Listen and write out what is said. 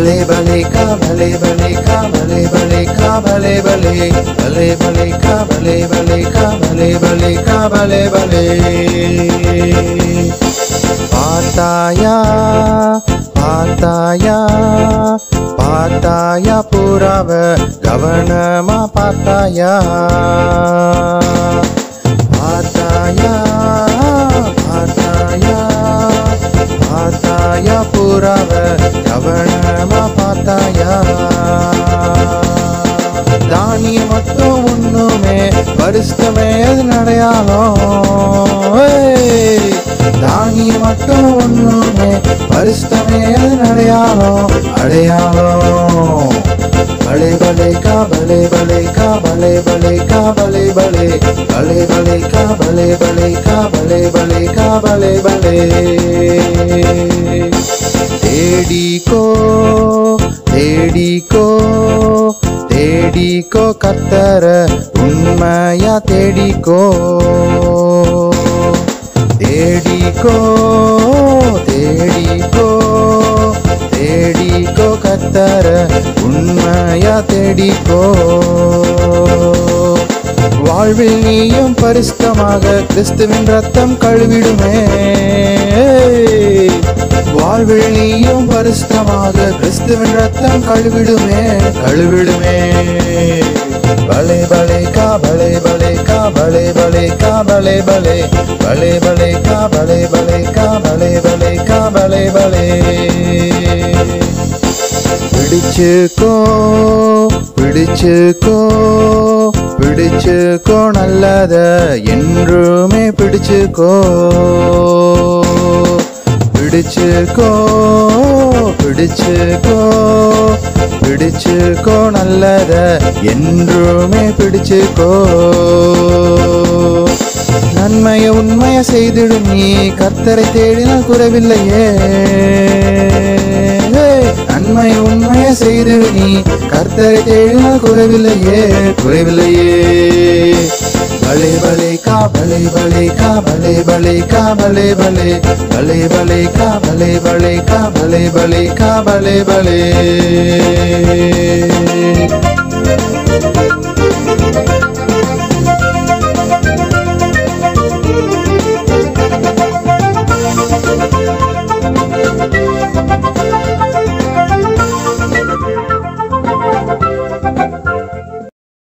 பலே பலே கா பலே பலே கா பலே பலே கா பலே பலே பலே பலே கா பலே பலே கா பலே பலே கா பலே பலே பார்த்தாயா பார்த்தாயா பார்த்தாயா புறாவ கவனமா பார்த்தாயா பார்த்தாயா பார்த்தாயா பார்த்தாயா புறாவ கவனமா பார்த்தாயா தானியம் மட்டும் ஒண்ணுமே பரிசுத்தமே அது நடையாளம் ஏய். தானியம் மட்டும் ஒண்ணுமே பரிசுத்தமே அது நடையாளம் அடையாளம் பலே பலே கா பலே பலே கா பலே பலே கா பலே பலே பலே பலே கா பலே பலே கா பலே பலே கா பலே பலே தேடிக்கோ தேடிக்கோ தேடிக்கோ கத்தர உண்மையா தேடிக்கோ தேடிக்கோ தேடிக்கோ தேடிக்கோ கத்தர உண்மையா தேடிக்கோ வாழ்வில் நீயும் பரிசுத்தமாக கிறிஸ்துவின் ரத்தம் கழுவிடுமே வாழ்வில் நீயும் பரிசுத்தமாக கிறிஸ்துவின் ரத்தம் கழுவிடுமே கழுவிடுமே பலே பலே கா பலே பலே கா பலே பலே கா பலே பலே பலே பலே கா பலே பலே கா பலே பலே கா பலே பலே பிடிச்சுக்கோ பிடிச்சுக்கோ பிடிச்சுக்கோ நல்லத என்றுமே பிடிச்சுக்கோ பிடிச்சுக்கோ பிடிச்சுக்கோ பிடிச்சுக்கோ நல்லத என்றுமே பிடிச்சுக்கோ நன்மைய உண்மைய செய்திடும் நீ கர்த்தரை தேடினால் குறைவில்லையே நன்மை உண்மைய செய்திடு நீ கர்த்தரை தேடினால் குறைவில்லையே குறைவில்லையே பலே பலே கா பலே பலே கா பலே பலே கா பலே பலே பலே பலே கா பலே பலே கா பலே பலே கா பலே பலே